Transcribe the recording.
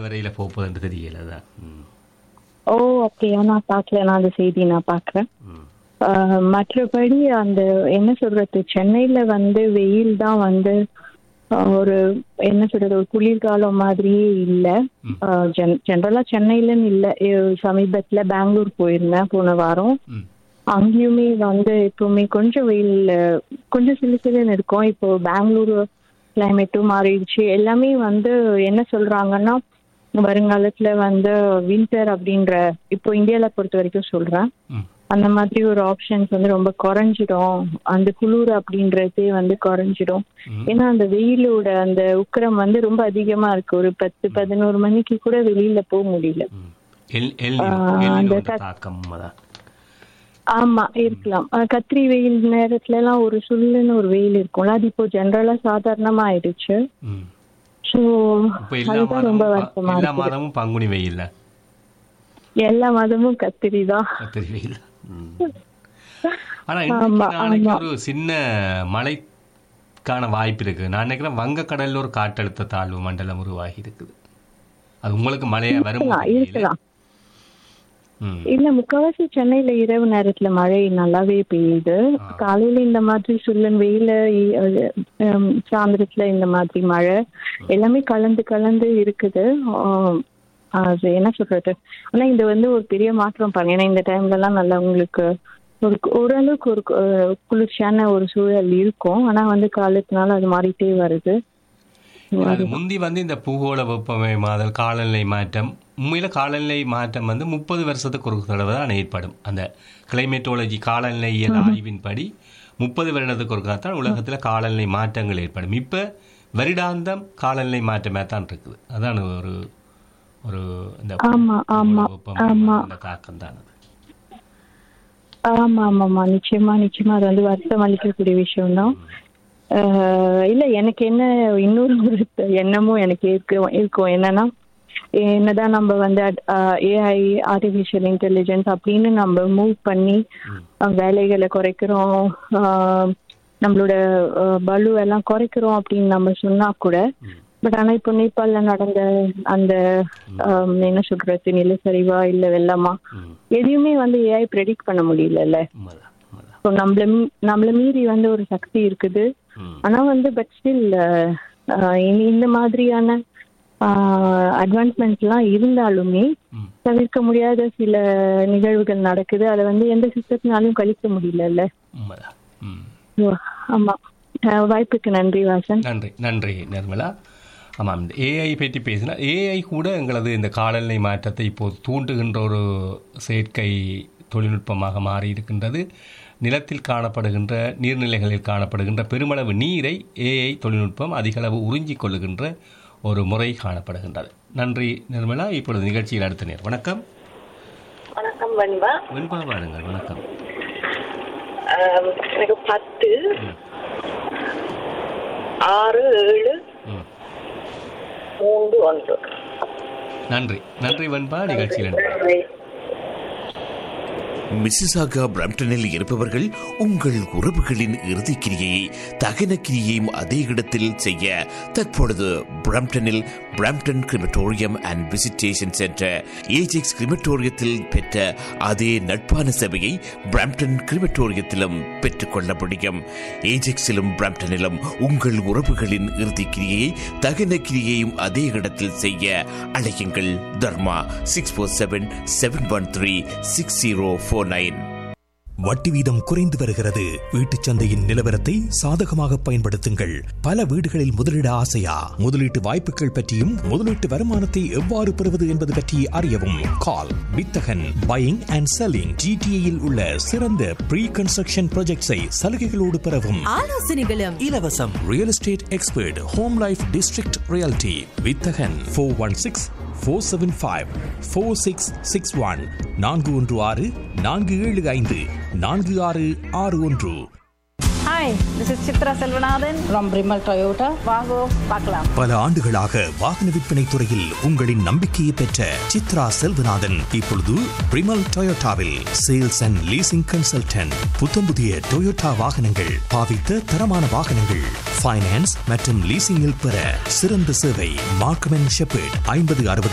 வரையில போகுதுன்னு தெரியல அதான் ம், ஓ அப்படியா நான் பார்க்கல நான் அந்த செய்தி நான் பார்க்குறேன் ம், மற்றபடி அந்த என்ன சொல்றது சென்னையில வந்து வெயில் தான் வந்து ஆஹ், ஒரு என்ன சொல்றது ஒரு குளிர்காலம் மாதிரியே இல்ல ஆஹ், ஜென் ஜென்ரலா சென்னையிலன்னு இல்ல அஹ், சமீபத்துல பெங்களூர் போயிருந்தேன் போன வாரம் ம், அங்கேயுமே வந்து எப்பவுமே கொஞ்சம் வெயில் அஹ், கொஞ்சம் சிலு சிலுன்னு இருக்கும் இப்போ பெங்களூர் கிளைமேட்டும் மாறிடுச்சு எல்லாமே வந்து என்ன சொல்றாங்கன்னா வருங்காலத்துல வந்து வின்டர் அப்படின்ற இப்போ இந்தியால பொறுத்த வரைக்கும் சொல்றேன் ம். அந்த மாதிரி ஒரு ஆப்ஷன்ஸ் வந்து ரொம்ப குறைஞ்சிடும் அந்த குளிர் அப்படின்றதே வந்து குறைஞ்சிடும் ம். ஏன்னா அந்த வெயிலோட அந்த உக்கிரம் வந்து ரொம்ப அதிகமா இருக்கு ஒரு பத்து பதினோரு மணிக்கு கூட வெளியில போக முடியல ம். எல் எல் ஆ, எல் அந்த தாக்கம் அதான் ஆமா இருக்கலாம் அஹ் கத்திரி வெயில் நேரத்துல எல்லாம் ஒரு சுள்ளுன்னு ஒரு வெயில் இருக்கும்ல அது இப்போ ஜென்ரலா சாதாரணமா ஆயிடுச்சு ம். ஸோ இப்ப எல்லா அதுதான் ரொம்ப மாதமும் வருத்தமா ப- எல்லா இருக்கு மாதமும் பங்குனி வெயில் எல்லா மாதமும் கத்திரி தான் கத்திரி வெயில் ம். ஆனா ஆமா, இன்னைக்கு நாளைக்கு ஆமா. ஒரு சின்ன மழைக்கான வாய்ப்பு இருக்கு நான் நினைக்கிறேன் வங்கக்கடல்ல ஒரு காற்றழுத்த தாழ்வு மண்டலம் உருவாகி இருக்குது அது உங்களுக்கு மழையா வரும் இருக்கலாம் இருக்கலாம் ம் இல்ல முக்காவாசி சென்னையில இரவு நேரத்துல மழை நல்லாவே பெய்யுது காலையில இந்த மாதிரி சுள்ளன் வெயில இ- அது, ஹம், சாயந்தரத்துல இந்த மாதிரி மழை எல்லாமே கலந்து கலந்து இருக்குது ஆம், அது என்ன சொல்றது ஆனா இது வந்து ஒரு பெரிய மாற்றம் பாருங்க ஏன்னா இந்த டைம்ல எல்லாம் நல்லா உங்களுக்கு ஒரு ஓரளவுக்கு ஒரு கு- அஹ், குளிர்ச்சியான ஒரு சூழல் இருக்கும் ஆனா வந்து காலத்தினால அது மாறிட்டே வருது அது முந்தி வந்து இந்த பூகோள வெப்பமயமாதல் காலநிலை மாற்றம் உண்மையில காலநிலை மாற்றம் வந்து முப்பது வருஷத்துக்கு ஒரு தடவை தான் ஏற்படும் அந்த கிளைமேட்டோலஜி காலநிலையியல் ஆய்வின்படி முப்பது வருடத்துக்கு ஒரு தான் உலகத்துல காலநிலை மாற்றங்கள் ஏற்படும் இப்ப வருடாந்தம் காலநிலை மாற்றமே தான் இருக்குது அதான் ஒரு ஒரு இந்த ஆமா, ஆமா, ஆமா. அந்த தாக்கம் தான் அது ஆமா ஆமா ஆமா நிச்சயமா நிச்சயமா அது வந்து வருத்தம் அளிக்கக்கூடிய விஷயம் தான் இல்ல எனக்கு என்ன இன்னொரு ஒரு எண்ணமும் எனக்கு இருக்கு இருக்கும் என்னன்னா என்னதான் நம்ம வந்து ஏஐ ஆர்டிஃபிஷியல் இன்டெலிஜென்ஸ் அப்படின்னு நம்ம மூவ் பண்ணி அஹ், வேலைகளை குறைக்கிறோம் அஹ், நம்மளோட அஹ், பலு எல்லாம் குறைக்கிறோம் அப்படின்னு நம்ம சொன்னா கூட பட் ஆனா இப்போ நேபாள்ல நடந்த அந்த அஹ், என்ன சொல்றது நிலச்சரிவா இல்ல வெள்ளமா ம். எதையுமே வந்து ஏஐ ப்ரெடிக்ட் பண்ண முடியலல்ல உண்மைதான் உண்மைதான் ஸோ நம்மள மீ- நம்மள மீறி வந்து ஒரு சக்தி இருக்குது ம். ஆனா வந்து பட் ஸ்டில் இந்த மாதிரியான அட்வான்ஸ்மெண்ட்ஸ் எல்லாம் இருந்தாலுமே ம். தவிர்க்க முடியாத சில நிகழ்வுகள் நடக்குது அதை வந்து எந்த சிஸ்டத்தினாலும் கழிக்க முடியலல்ல உண்மைதான் ம் So, ஆமா அஹ், வாய்ப்புக்கு நன்றி வாசன் நன்றி நன்றி நிர்மலா ஆமாம் இந்த ஏஐ பற்றி பேசினா ஏஐ கூட எங்களது இந்த காலநிலை மாற்றத்தை இப்போது தூண்டுகின்ற ஒரு செயற்கை தொழில்நுட்பமாக மாறி இருக்கின்றது நிலத்தில் காணப்படுகின்ற நீர்நிலைகளில் காணப்படுகின்ற பெருமளவு நீரை ஏஐ தொழில்நுட்பம் அதிகளவு உறிஞ்சிக் கொள்ளுகின்ற ஒரு முறை காணப்படுகின்றது நன்றி நிர்மலா இப்பொழுது நிகழ்ச்சியில் அடுத்த நேர் வணக்கம் வணக்கம் வன்பா வெண்பா வாருங்கள் வணக்கம் ஆம், எனக்கு பத்து ஆறு ஏழு ம் மூன்று ஒன்று நன்றி நன்றி வெண்பா நிகழ்ச்சியில் நன்றி நன்றி. மிசிசாகா பிரம்டனில் இருப்பவர்கள் உங்கள் உறவுகளின் இறுதிக்கிரியை தகன கிரியையும் அதே இடத்தில் செய்ய தற்பொழுது பிரம்டனில் Brampton crematorium and visitation centre Ajax கிரிமட்டோரியத்தில் பெற்ற அதே நட்பான சபையை பிரம்டன் கிரிமட்டோரியத்திலும் பெற்றுக்கொள்ள முடியும் ஏஜெக்ஸிலும் பிரம்டனிலும் உங்கள் உறவுகளின் இறுதிக்கிரியை தகன கிரியையும் அதே இடத்தில் செய்ய அழையுங்கள் Dharma six four seven seven one three six zero four nine வட்டி வீதம் குறைந்து வருகிறது வீட்டுச் சந்தையின் நிலவரத்தை சாதகமாக பயன்படுத்துங்கள் பல வீடுகளில் முதலீட ஆசையா முதலீட்டு வாய்ப்புகள் பற்றியும் முதலீட்டு வருமானத்தை எவ்வாறு பெறுவது என்பது பற்றி அறியவும் கால் வித்தகன் பையிங் அண்ட் செல்லிங் ஜிடிஏயில் உள்ள சிறந்த ப்ரீ கன்ஸ்ட்ரக்ஷன் ப்ராஜெக்ட்ஸை சலுகைகளோடு பெறவும் ஆலோசனைகளும் இலவசம் real estate expert home life district reality Vithagan four one six four seven five four six six one நான்கு ஒன்று ஆறு நான்கு ஏழு ஐந்து நான்கு ஆறு ஆறு ஒன்று hi this is Chitra Selvanathan from Brimell Toyota வாங்கோ பார்க்கலாம் பல ஆண்டுகளாக வாகன விற்பனை துறையில் உங்களின் நம்பிக்கையை பெற்ற சித்ரா செல்வநாதன் இப்பொழுது பிரிமல் டொயோட்டாவில் சேல்ஸ் அண்ட் லீசிங் கன்சல்டன்ட் புத்தம்புதிய டொயோட்டா வாகனங்கள் பாவித்த தரமான வாகனங்கள் ஃபைனான்ஸ் மற்றும் லீசிங்கில் பெற சிறந்த சேவை மார்க்கம் அண்ட் ஷெப்பர்ட் ஐம்பது அறுபது